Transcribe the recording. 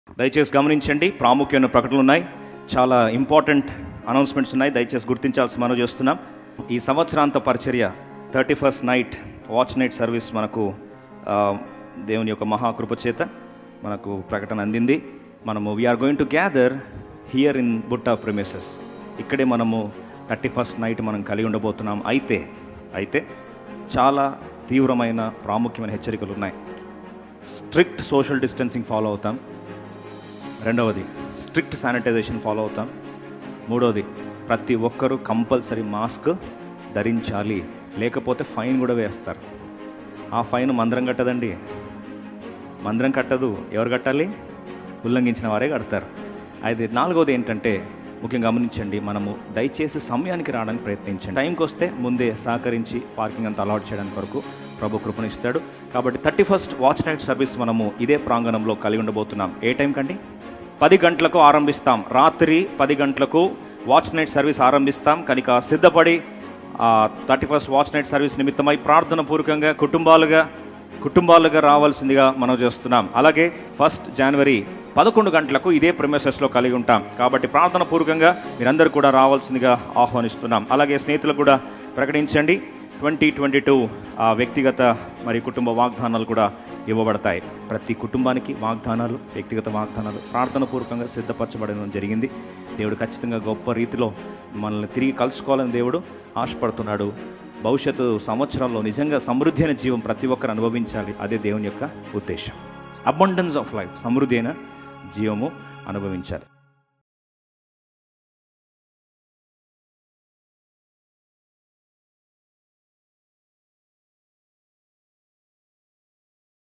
దయచేసి గమనించండి ప్రాముఖ్యమైన ప్రకటనలు ఉన్నాయి చాలా ఇంపార్టెంట్ అనౌన్స్మెంట్స్ ఉన్నాయి దయచేసి గుర్తించాల్సి మనం చేస్తున్నాం ఈ సంవత్సరాంత పరిచర్య thirty first night watch night service మనకు ఆ, దేవుని యొక్క మహాకృప చేత మనకు ప్రకటన అందింది మనము we're going to gather here in Butta premises ఇక్కడే మనము థర్టీ ఫస్ట్ నైట్ మనం కలిగి ఉండబోతున్నాం అయితే అయితే చాలా తీవ్రమైన ప్రాముఖ్యమైన హెచ్చరికలు ఉన్నాయి స్ట్రిక్ట్ సోషల్ డిస్టెన్సింగ్ ఫాలో అవుతాం రెండవది స్ట్రిక్ట్ శానిటైజేషన్ ఫాలో అవుతాం మూడవది ప్రతి ఒక్కరూ కంపల్సరీ మాస్క్ ధరించాలి లేకపోతే ఫైన్ కూడా వేస్తారు ఆ ఫైన్ మందిరం కట్టదండి మందిరం కట్టదు ఎవరు కట్టాలి ఉల్లంఘించిన వారే కడతారు అయితే నాలుగవది ఏంటంటే ముఖ్యంగా గమనించండి మనము దయచేసి సమయానికి రావడానికి ప్రయత్నించండి టైంకి వస్తే ముందే సహకరించి పార్కింగ్ అంతా అలవాట్ చేయడానికి కొరకు ప్రభు కృపణిస్తాడు కాబట్టి thirty first watch night service మనము ఇదే ప్రాంగణంలో కలిగి ఉండబోతున్నాం ఏ టైం కండి పది గంటలకు ఆరంభిస్తాం రాత్రి పది గంటలకు వాచ్ నైట్ సర్వీస్ ఆరంభిస్తాం కనుక సిద్ధపడి thirty first watch night service నిమిత్తమై ప్రార్థన పూర్వకంగా కుటుంబాలుగా కుటుంబాలుగా రావాల్సిందిగా మనం చేస్తున్నాం అలాగే ఫస్ట్ జనవరి పదకొండు గంటలకు ఇదే ప్రిమిసెస్లో కలిగి ఉంటాం కాబట్టి ప్రార్థన పూర్వకంగా మీరందరూ కూడా రావాల్సిందిగా ఆహ్వానిస్తున్నాం అలాగే స్నేహితులకు కూడా ప్రకటించండి ట్వంటీ ట్వంటీ టూ వ్యక్తిగత మరి కుటుంబ వాగ్దానాలు కూడా ఇవ్వబడతాయి ప్రతి కుటుంబానికి వాగ్దానాలు వ్యక్తిగత వాగ్దానాలు ప్రార్థన పూర్వకంగా సిద్ధపరచబడడం జరిగింది దేవుడు ఖచ్చితంగా గొప్ప రీతిలో మనల్ని తిరిగి కలుసుకోవాలని దేవుడు ఆశపడుతున్నాడు భవిష్యత్తు సంవత్సరాల్లో నిజంగా సమృద్ధి అయిన జీవం ప్రతి ఒక్కరు అనుభవించాలి అదే దేవుని యొక్క ఉద్దేశం అబండెన్స్ ఆఫ్ లైఫ్ సమృద్ధి అయిన జీవము అనుభవించాలి